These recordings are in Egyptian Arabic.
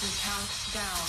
to count down.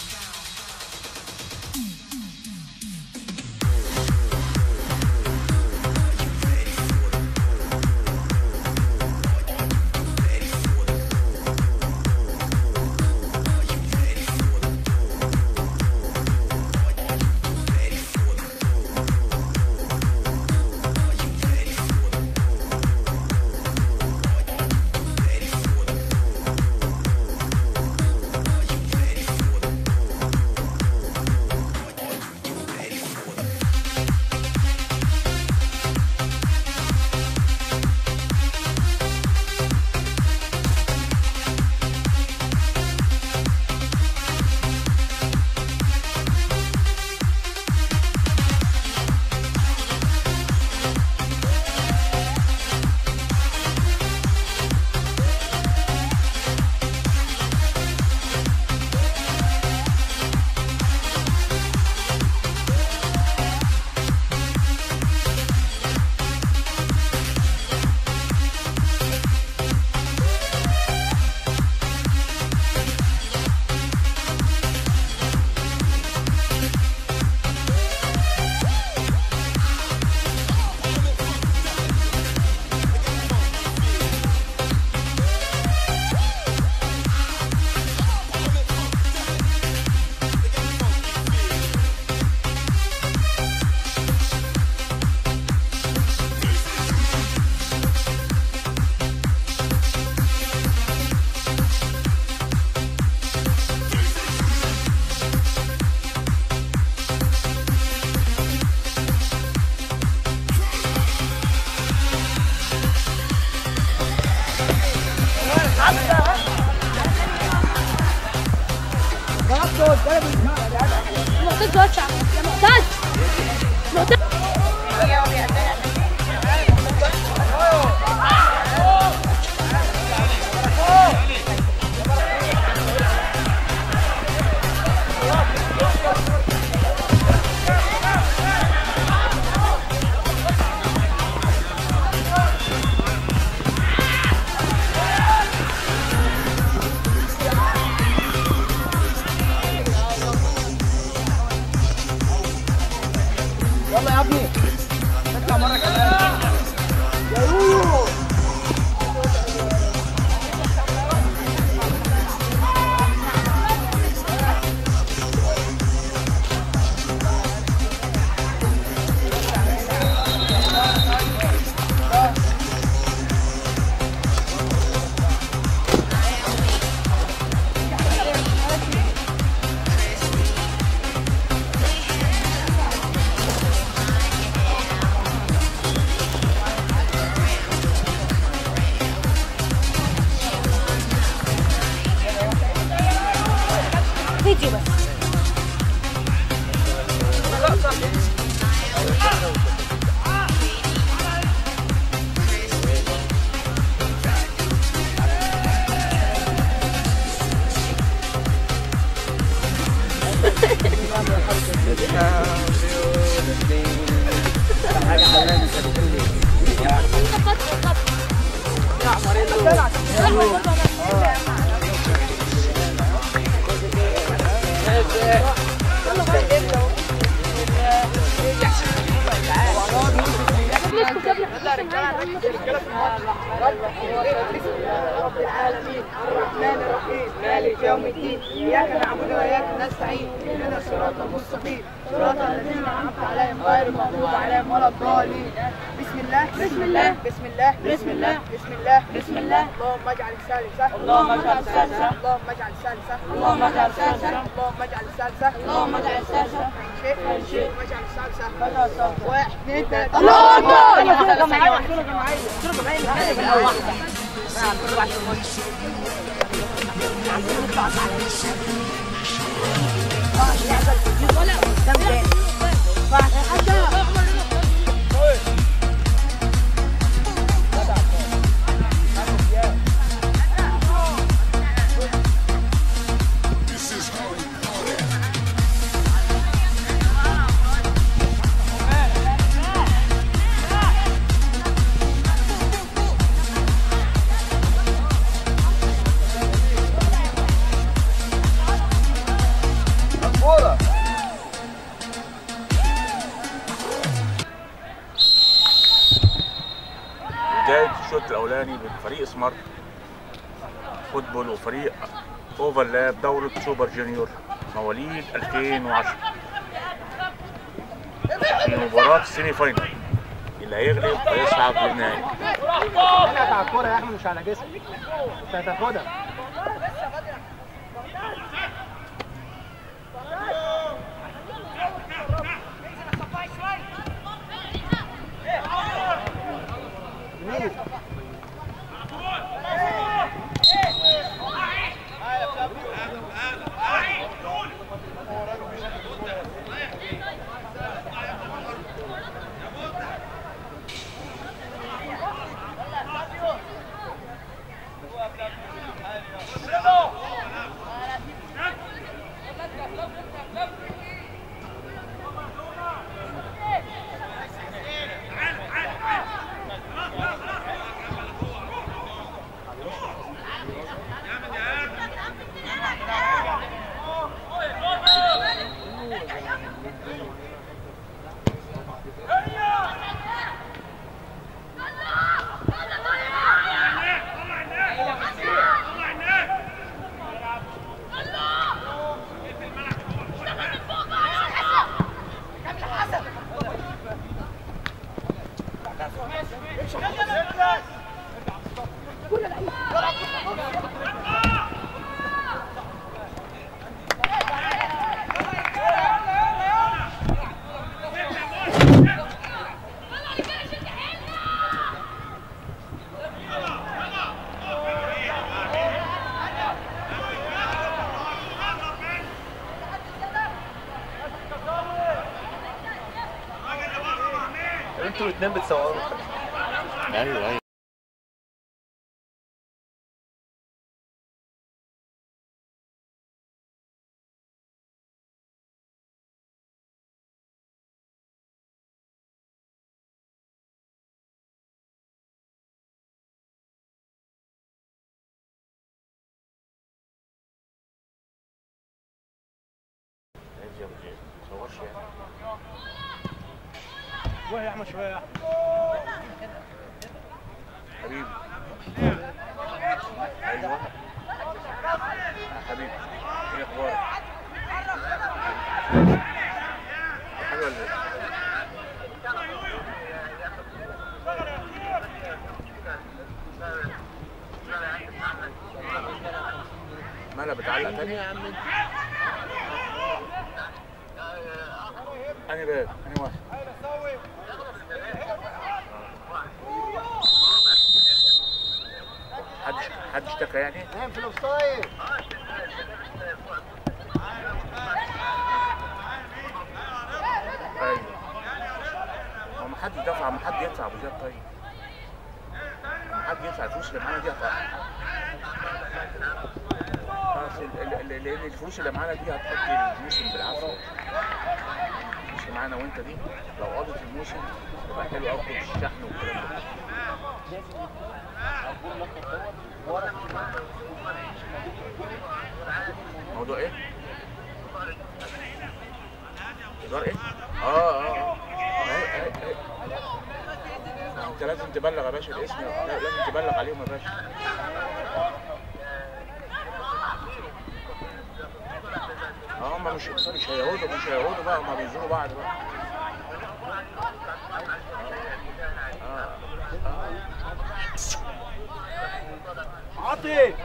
معتز وسع يا معتز معتز يلا يا ابني اطلع مره كمان يا يويو فيديو بس رب العالمين الرحمن الرحيم مالك يوم الدين اياك نعبد واياك نستعين اهدنا الصراط المستقيم صراط الذين انعمت عليهم غير المغضوب عليهم ولا الضالين بسم الله بسم الله بسم الله بسم الله بسم الله بسم الله اللهم اجعل لساني سهل اللهم اجعل لساني سهل اللهم اجعل لساني سهل اللهم اجعل لساني سهل اللهم اجعل لساني سهل اللهم اجعل لساني سهل شيء شيء اجعل لساني سهل واحد اثنين ثلاثة الله اكبر فريق سمارت فوتبول وفريق اوفرلاب دورة سوبر جونيور مواليد 2010 في مباراة السيمي فاينل اللي هيغلب هيصعد للنهائي انا على الكوره يا احمد مش على جسمك انت هتاخدها جميل انتوا الاثنين بتصوروا ايوه ايوه عايز يا ابو زيد ما تصورش يعني روح يا احمد شويه يا احمد حبيبي ايوه يا حبيبي ايه اخبارك حلوه ولا ايه مالها بتعلق تاني يا عم انت انهي باب انهي واحد حد حد اشتكى يعني نام في الاوفسايد ايوه هو ما حدش دفع ما حد يدفع ابو زياد طيب ما حد يدفع الفلوس اللي معانا دي هتقع خلاص ال- ال- ال- لان الفلوس اللي معانا دي هتقضي الموسم بالعافيه الفلوس اللي معانا وانت دي لو قضت الموسم يبقى حلو قوي خد الشحن والكلام ده موضوع ايه؟ ايجار ايه؟ اه اه اه أي- أي- أي. انت لازم تبلغ يا باشا الاسم لا، لازم تبلغ عليهم يا باشا اه هم مش مش هيهودوا مش هيهودوا بقى هم بيزوروا بعض بقى اه اه عاطي ايوه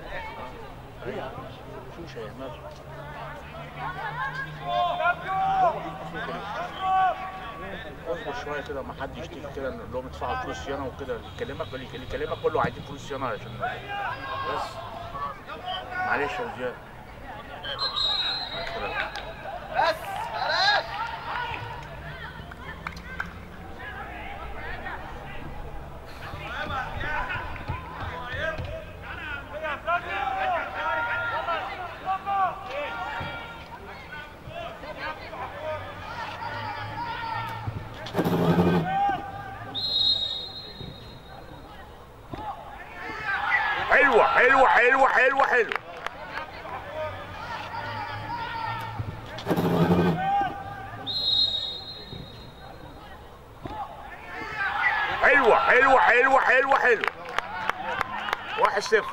شو شيء ما اصبر شويه كده ما حد يشتكي كده ان لهم ادفعوا فلوس صيانه وكده اللي يكلمك اللي يكلمك كله عايزين فلوس صيانه عشان بس معلش يا زياد مع السلامة. بس خلاص حلوه حلوه حلوه حلوه حلوه صفر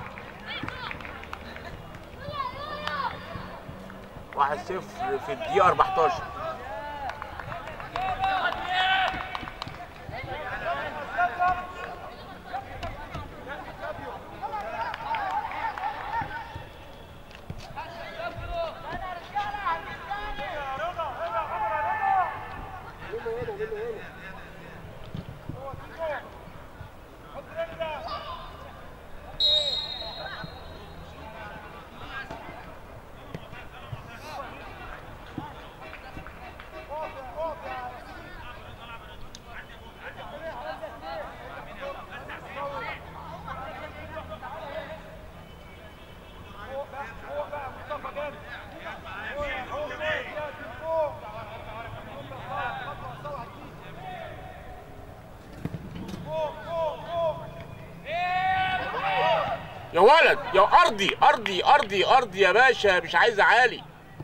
واحد صفر في الدقيقة 14 يا ولد يا ارضي ارضي ارضي ارضي يا باشا مش عايز عالي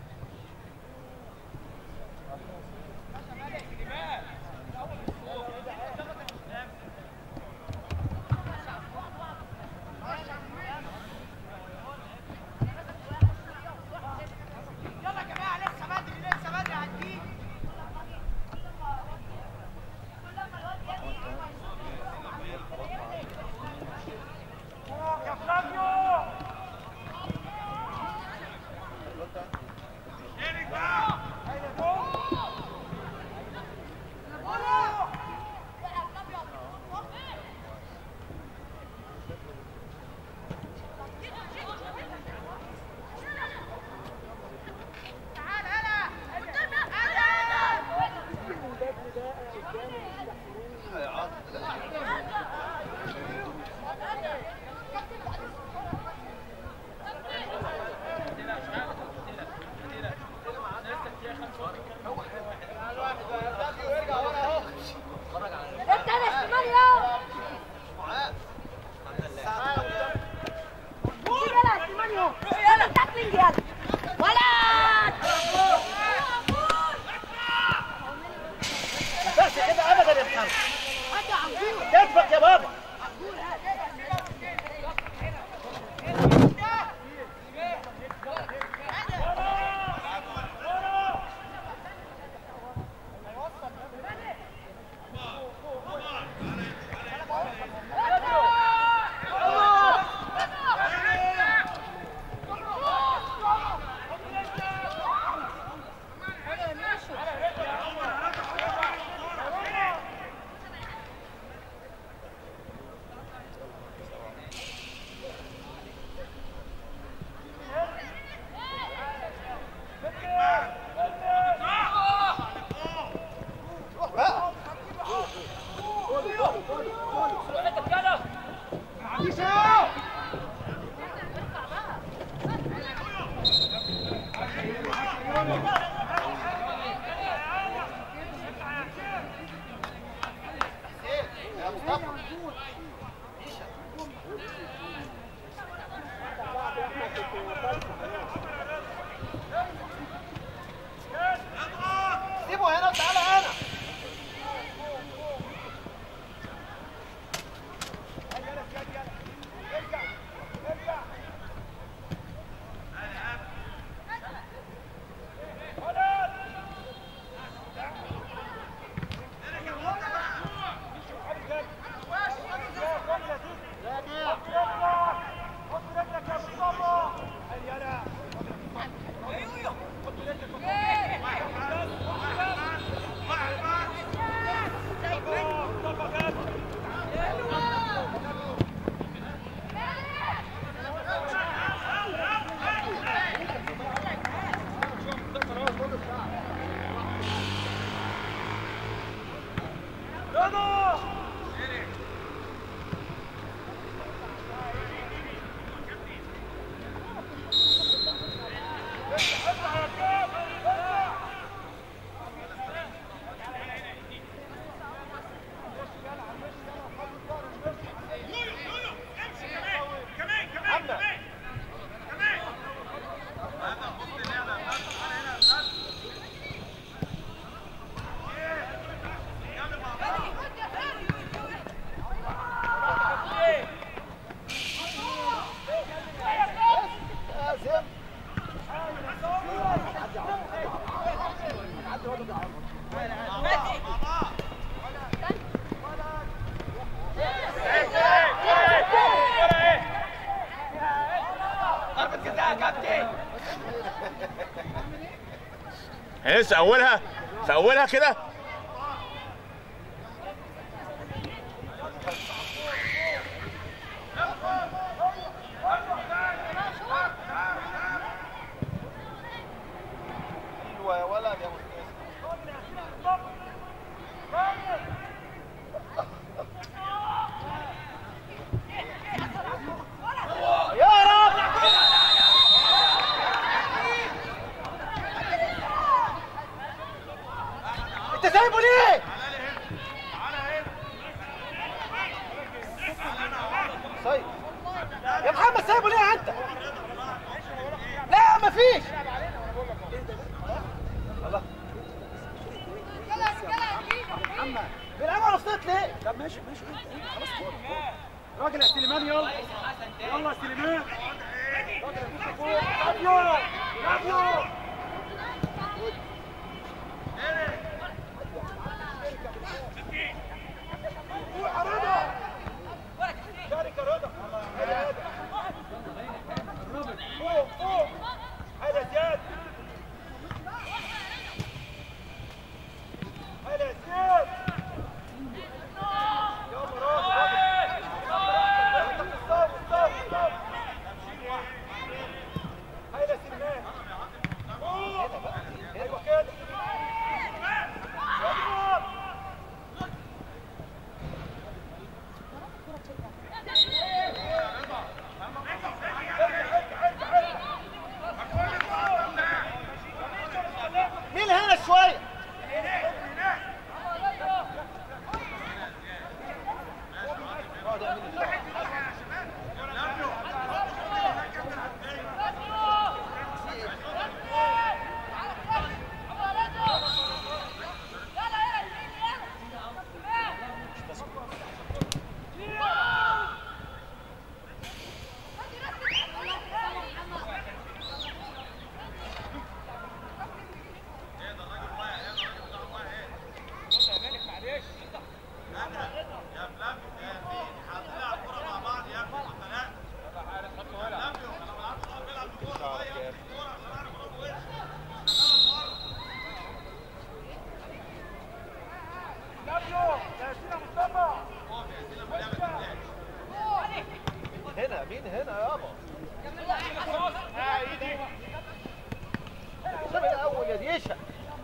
انت انا استمر يا يلا استمر يا يلا تاكلينج يلا ولد بس كده ابدا يا محمد حاجه عمرو كتفك يا بابا سيبه هنا وتعالى هنا هي لسه اولها في اولها كده حلوه يا ولد يا مستر يا رب انت سايبه ليه؟ طيب يا محمد سايبه ليه يا انت؟ لا مفيش بيلعبوا على الصيت ليه؟ طب ماشي ماشي خلاص كوره راجل يا سليمان يلا يلا يا سليمان رابيو رابيو روح يا رضا شارك يا رضا فوق فوق هذا زياد هذا زياد يا مراد ستوب ستوب ستوب هيدا سلمان ايوه كده اضرب مين هنا شويه هنا مين هنا يابا شوف الاول يا ديشا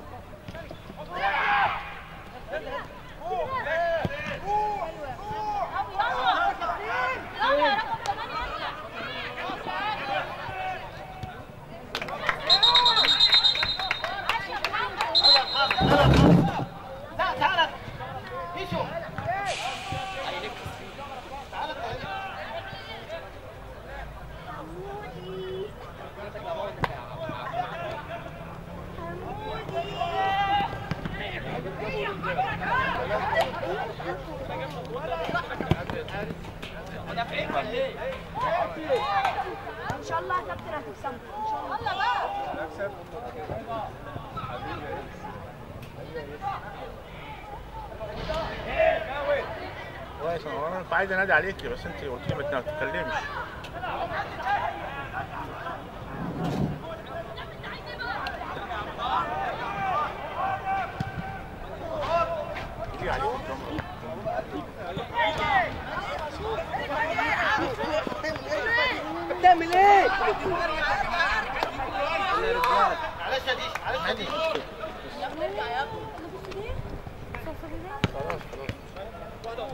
لا تعال ديشو ان شاء الله يا كابتن هتكسبوا ان شاء الله يلا بقى كويس انا انا كنت عايز انادي عليكي بس انت قلت لي ما تتكلمش تيجي عليك الكاميرا. بتعمل ايه؟ معلش يا ديش معلش يا ديش خلاص خلاص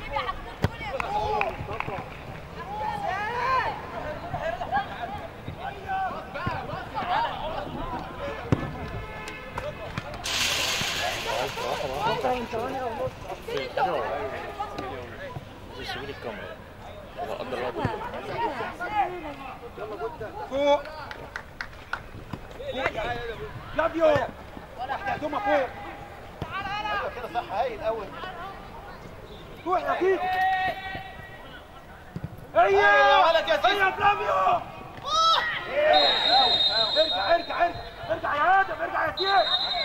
سيبي الكاميرا لا قدر الله فوق لابيو واحدة هدومها فوق ايوه كده صح هايل قوي روح يا فيدي أيوة يا هيا ولد يا سيدي. هيا فلافيو ارجع ارجع ارجع ارجع يا ادم ارجع يا سيف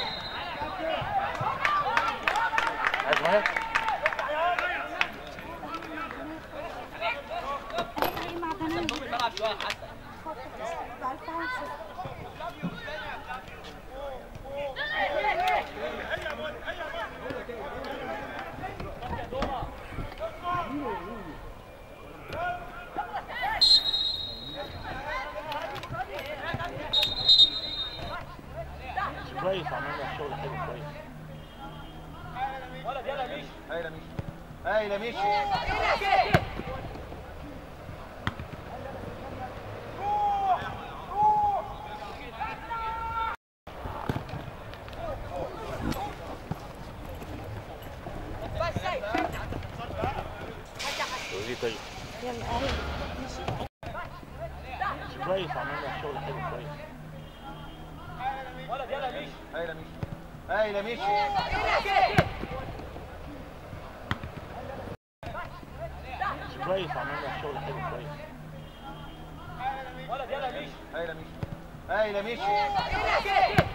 عايز معايا مع بنات كويس عملنا شغل حلو كويس هايله ميشي هايله ميشي ودي طيب كويس عملنا شغل حلو كويس هايله ميشي هايله ميشي كويس عملنا شغل حلو كويس هايله ميشي هايله ميشي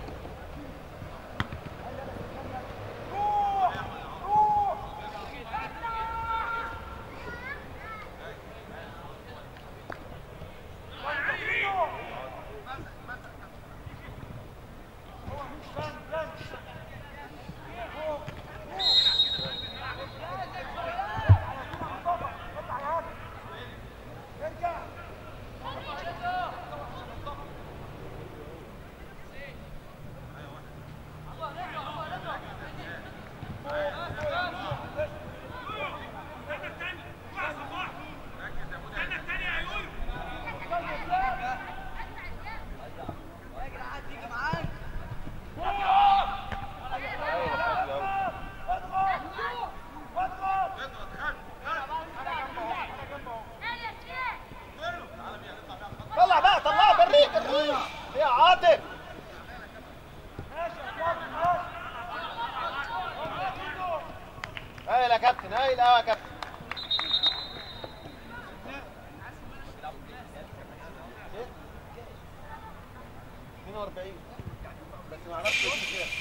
طلع بقى طلع بريك بريك يا عاطف هايل يا كابتن هايل قوي يا كابتن إيه؟ 42 بس ما اعرفش ايه كده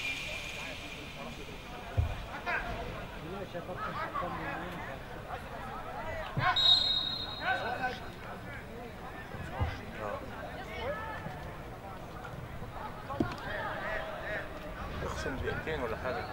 اخصم دقيقتين ولا حاجه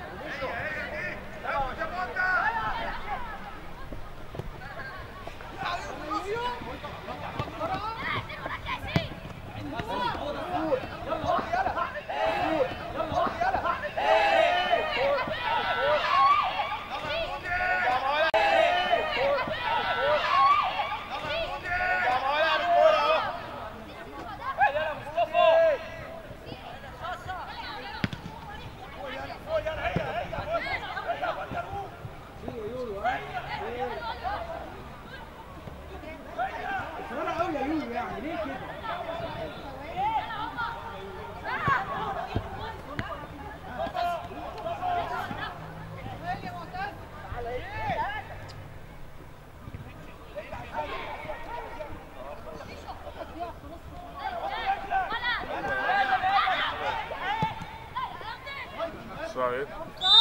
صعب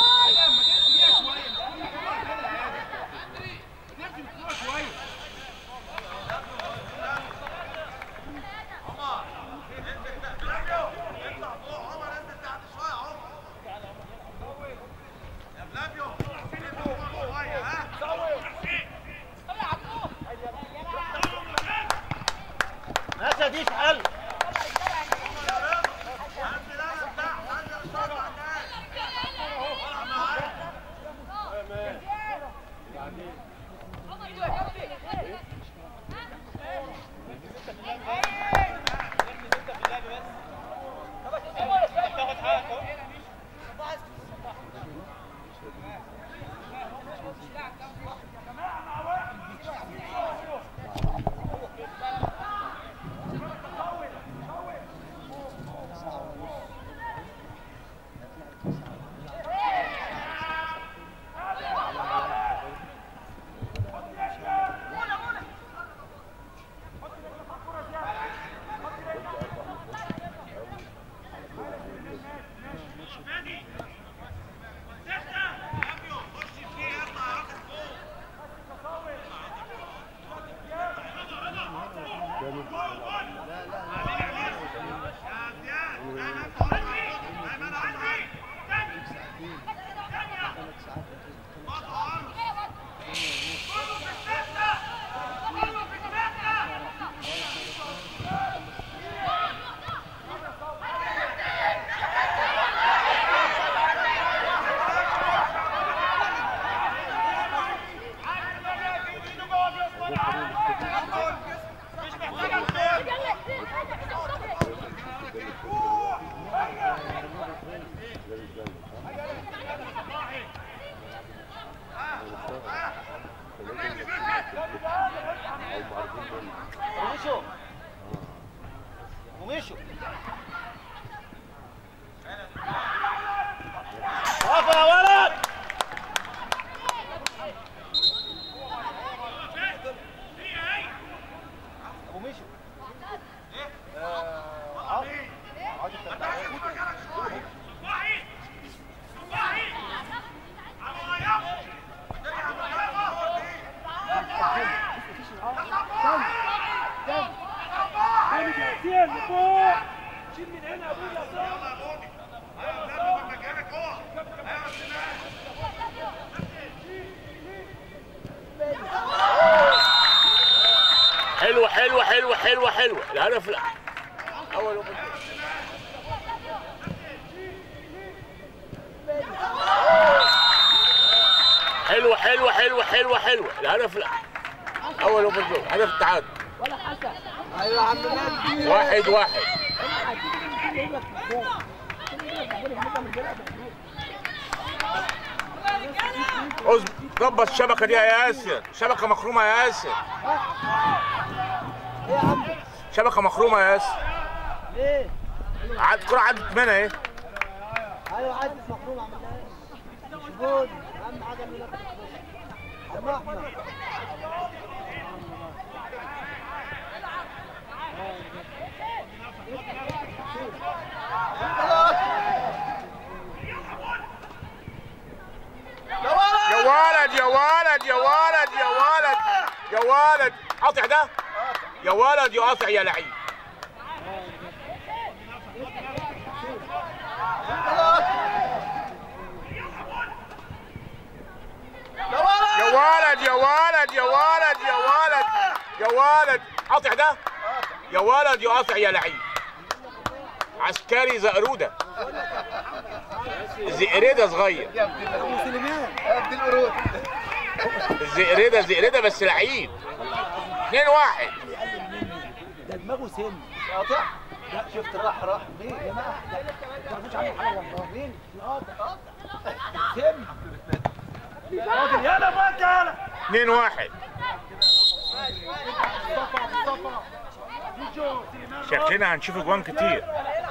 ماشي دي حل ياسين لفوق شيل من هنا ابويا يا صاحبي حلوه حلوه حلوه حلوه حلوه الهدف لا اول واحد. حلوه حلوه حلوه حلوه حلوه الهدف لا اول واحد جول هدف التعادل ايوه يا عم مجدي واحد واحد اظبط ظبط الشبكه دي يا ياسر شبكه مخرومه يا ياسر ايه يا عم شبكه مخرومه يا ياسر ليه عد الكره عدت منها ايه ايوه عدت مخروم عملناها مش جول اهم حاجه ان انا عم احمد يا ولد يا ولد يا ولد يا ولد يا ولد قاطع ده يا ولد يا قاطع يا لعيب يا ولد يا ولد يا ولد يا ولد يا ولد قاطع ده يا ولد يا قاطع يا لعيب عسكري زقرودة زقردة صغير يا ابن القرود الزقردة زقردة بس لعيب 2 واحد ده دماغه سن قاطع لا شفت راح راح ليه يا جماعه ده ما تعرفوش عنه حاجه والله مين القاطع سن راجل يلا بقى يلا 2 واحد شكلنا هنشوف اجوان كتير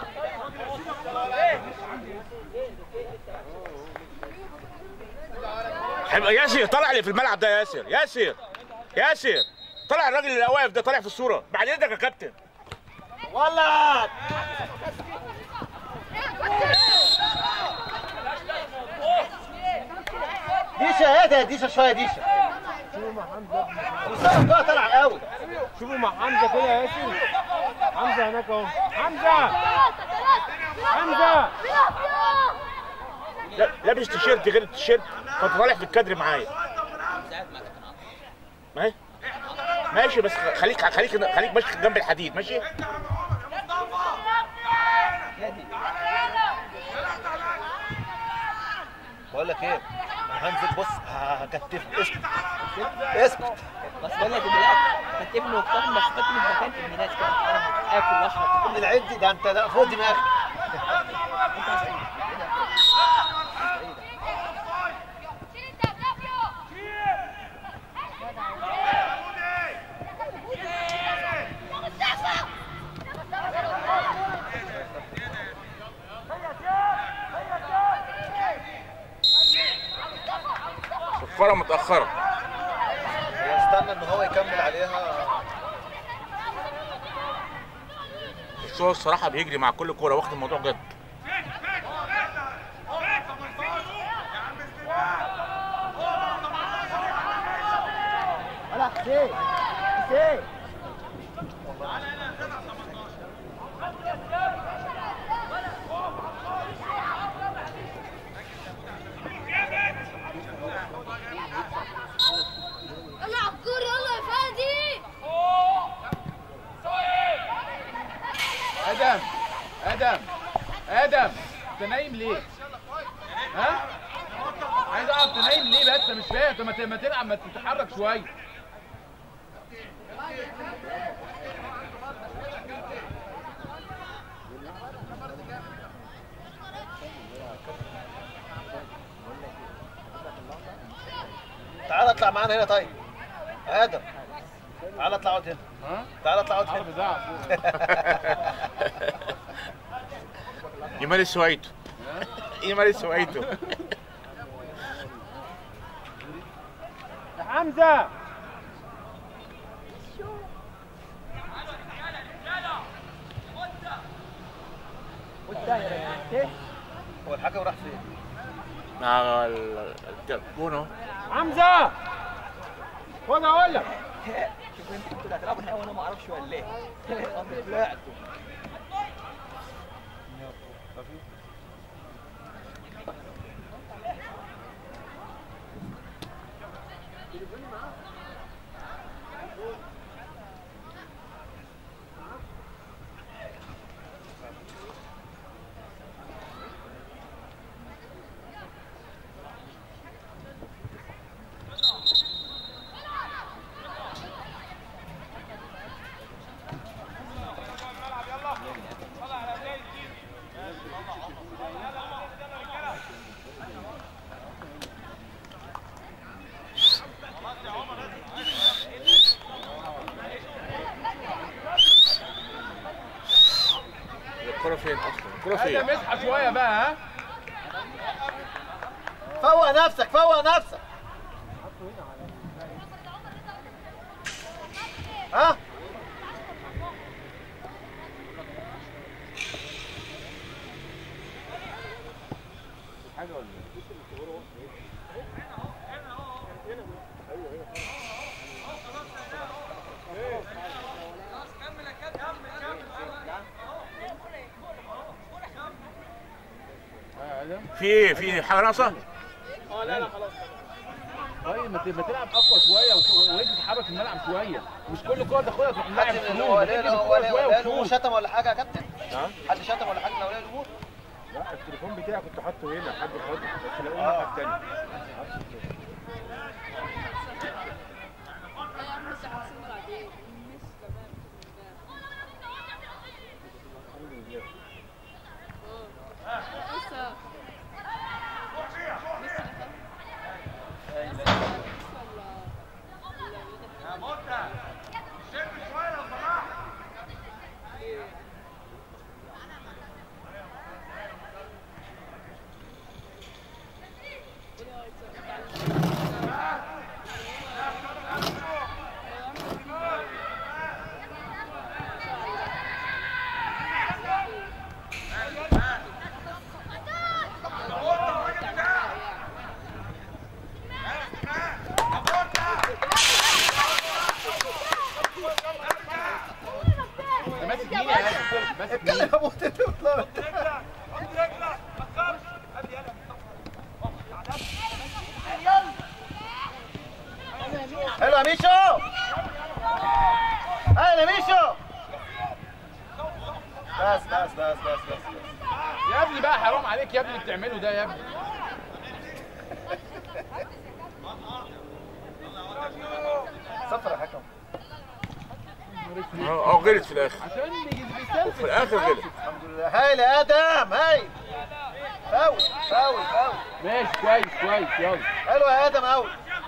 حب- ياسر طلع لي في الملعب ده ياسر ياسر ياسر طلع الراجل اللي واقف ده طالع في الصوره بعد اذنك يا كابتن ولد ديشه ايه ده ديشه شويه ديشه وسام بقى طلع قوي شوفوا مع حمزه كده يا ياسر حمزه هناك اهو حمزه حمزه لا- لابس تيشيرت غير التيشيرت فانت طالع في الكادر معايا ماشي ماشي بس خليك خليك خليك ماشي جنب الحديد ماشي بقول لك ايه هنزل بص هكتف اسكت اسكت بس بقول لك دلوقتي كتفني وبتاع مسافات من مكان ابن ناس كده انا اكل واشرب كل العد دي ده انت ده فوق دماغك صفاره متاخره استنى ان هو يكمل عليها بس هو الصراحه بيجري مع كل كوره واخد الموضوع جد ولا حسين حسين يلا عبقور يلا يا فادي ادم ادم ادم انت نايم ليه؟ ها؟ عايز اعرف انت نايم ليه بس مش فاهم طب ما ت- ما تلعب ما تتحرك شويه تعال اطلع معانا هنا طيب ادم تعال اطلع اقعد هنا ها؟ تعال اطلع اقعد عارف هنا ازعق يمارس سويته يمارس سويته يا حمزه هو الحكم راح فين؟ مع ال- الجون اهو حمزه خد اقول لك اللي هتلعبوا نهائي وانا ما اعرفش ولا ايه أنا طلعت الكرة فين اصلا؟ الكرة ادم فين؟ اصحى شويه بقى ها فوق نفسك فوق نفسك ها في ايه؟ في حاجة ناقصة؟ طيب ما ت- ما تلعب اقوى شويه و- ورجلك تتحرك في الملعب شويه مش كل كوره تاخدها تروح ملاعب هو فلوس ليه رجلك هو الكوره ليه شويه هو ليه الامور وتشوط شتم ولا حاجه يا كابتن؟ ها؟ حد شتم ولا حاجه لاولياء الامور؟ لا التليفون بتاعي كنت حاطه هنا حد خده بس لقوه الناحيه التانيه انت ماسك مين يا ادم ماسك مين اتكلم يا ابو تليفون. حلو يا ميشو اهلا يا ميشو بس بس بس بس بس يا ابني بقى حرام عليك يا ابني اللي بتعمله ده يا ابني صفر يا حكم اه اه غلط في الاخر عشان بيستنفذ في الاخر غلط الحمد لله هايل يا ادم هايل فاول فاول فاول ماشي كويس كويس يلا حلو يا ادم قوي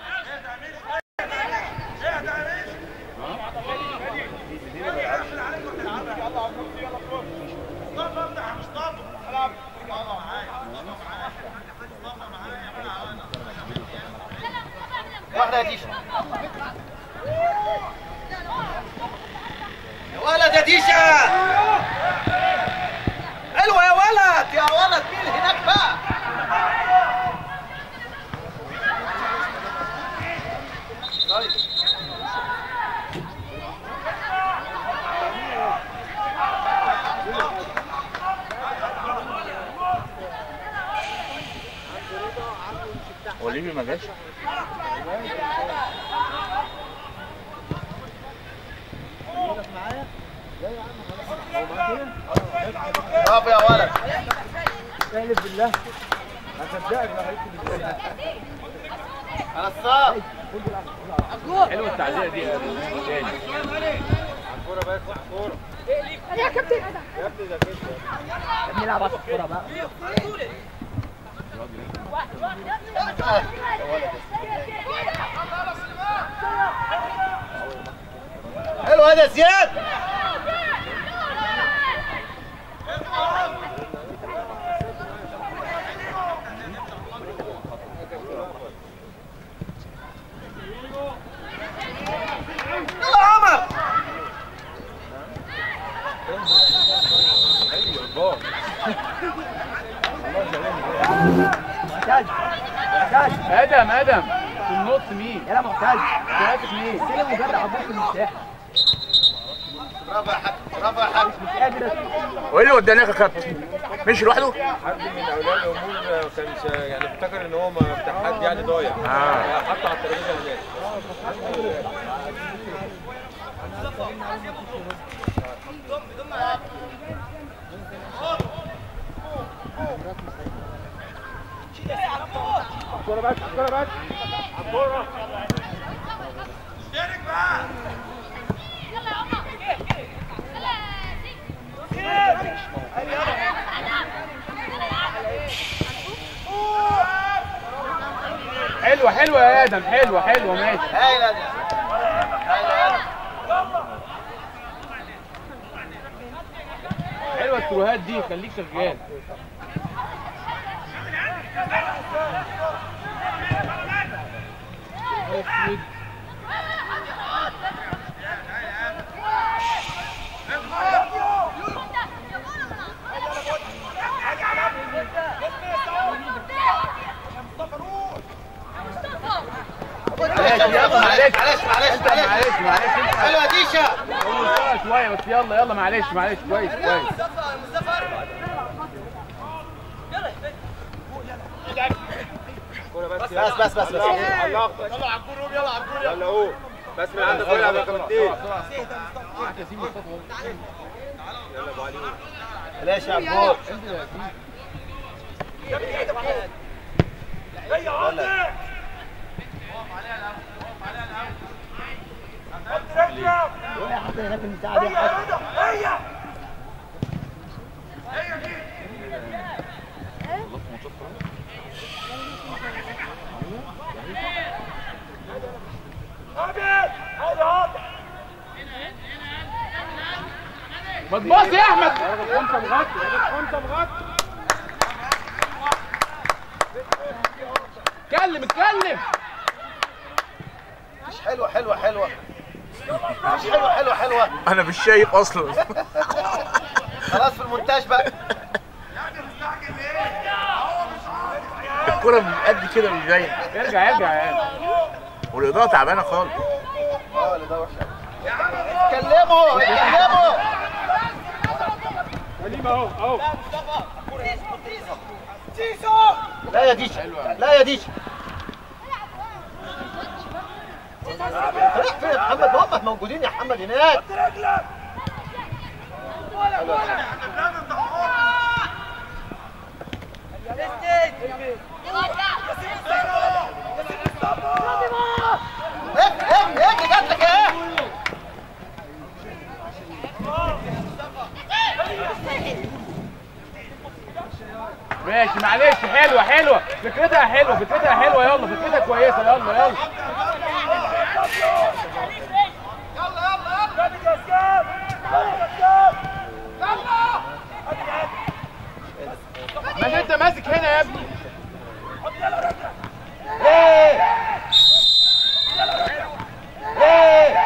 واحدة يا ديشا يا ولد يا ديشا حلوة يا ولد يا ولد مين هناك بقى طيب هو ليبي ما جاش؟ برافو يا ولد احلف بالله هصدقك لو هيكتب بالله على الصاف حلوه التعزيه دي يا ادم تاني يا كابتن نلعب على الكوره بقى حلو هذا يا زياد يلا يا عمر محتاج محتاج ادم ادم في النص مين يلا محتاج ماسك مين سلم وجدع ابوك في المساحه برافو يا حاج برافو يا حاج وايه اللي وداناك يا كابتن؟ مشي لوحده؟ حد من اولياء الامور كان ش- يعني افتكر ان هو ما بتاع حد يعني ضايع آه. حطه على الترابيزه هناك الكوره بس الكوره بس الكوره حلوه حلوه يا ادم حلوه حلوه ماشي هايله دي هايله يا حلوه التروهات دي خليك شغال أسود. ماشي يلا معلش معلش معلش انت معلش معلش معلش انت حلوه يا ديشه طولتها شويه بس يلا يلا معلش معلش كويس كويس الكوره بس بس بس بس بس يلا على الكوره يلا على الجول يلا على الجول يلا اهو بس من عندك العب يا كابتن يلا ابو علي ليش يا عبود ما تباص يا احمد خمسه مغطي خمسه مغطي اتكلم اتكلم مش حلوه حلوه حلوه مش حلوه حلوه حلوه انا مش شايف اصلا خلاص في المونتاج بقى الكوره من قد كده مش باينه ارجع ارجع يا والاضاءه تعبانه خالص اه اللي ده وحش اتكلموا اتكلموا سليم اهو اهو لا يا ديشه لا يا ديشه رايح فين يا محمد هم موجودين يا محمد هناك هيك هيك هيك جات لك ايه ماشي معلش حلوه حلوه فكرتها حلوه فكرتها حلوه يلا فكرتها كويسه يلا يلا ماشي انت ماسك هنا يا ابني ايه ايه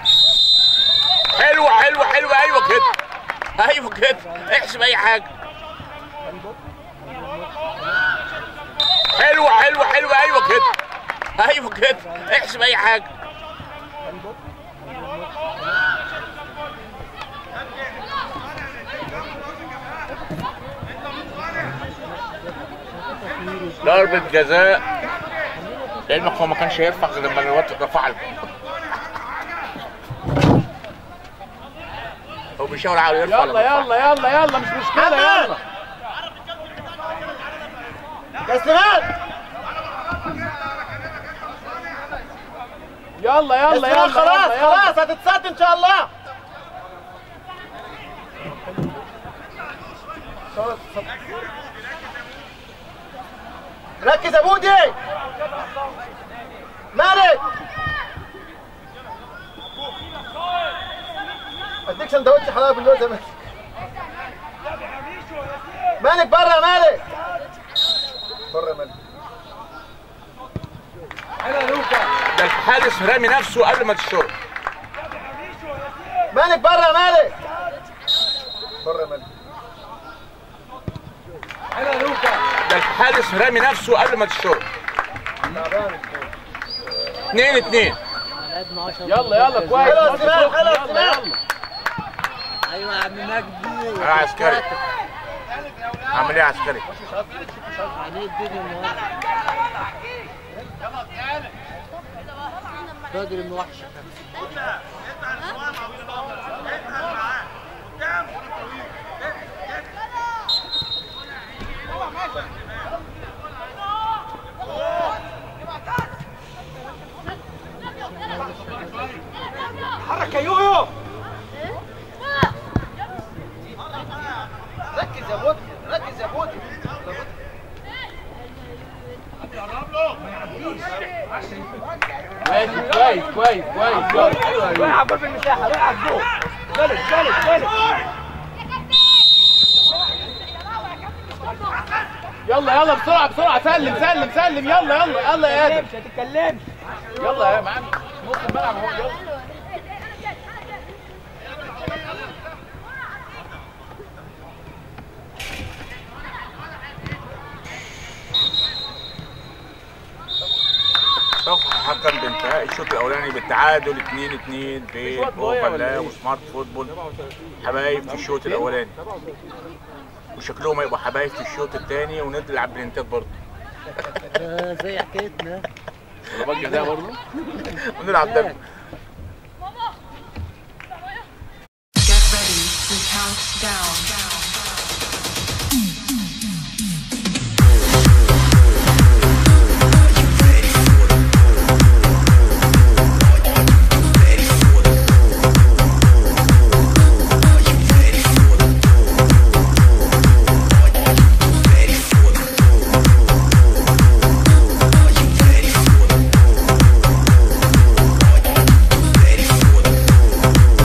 حلوه حلوه حلوه ايوه كده ايوه كده احسب اي حاجه حلوه حلوه حلوه ايوه كده ايوه كده احسب اي حاجه ضربة جزاء لعلمك هو ما كانش هيرفع غير لما الواد رفع له هو بيشاور على يرفع يلا يلا يلا يلا مش مشكله يلا يا سليمان يلا يا يلا سليمان يلا خلاص يلا يلا. خلاص هتتصد ان شاء الله ركز يا بودي مالك اديك سندوتش حلاوه باللوز يا مالك مالك بره يا مالك بره يا مالك ده الحارس رامي نفسه قبل ما تشرب مالك بره يا مالك بره يا مالك ده الحارس رامي نفسه قبل ما تشرب اتنين اتنين يلا يلا كويس حلو يا ماتش سلام، سخن. حلو يا يلا سلام. يلا ايوه يا عم مجدي يا عسكري عامل ايه يا عسكري عليه الدنيا النهارده راجل انه وحش حرك يا يويو ركز يا بوت ركز يا بوت ماشي كويس كويس كويس كويس حلو روح يا على باب المساحه روح على الجول جلد جلد جلد يلا يلا بسرعه بسرعه سلم سلم سلم يلا يلا يلا يا ادم مش هتتكلمش يلا يا معلم نص الملعب اهو يلا صفحة حكم بانتهاء الشوط الاولاني بالتعادل 2 2 بين اوفرلا وسمارت فوتبول حبايب في الشوط الاولاني وشكلهم هيبقوا حبايب في الشوط الثاني ونلعب بلنتات برضه آه، زي حكايتنا ضربات جزاء برضه ونلعب دم Get ready to count down.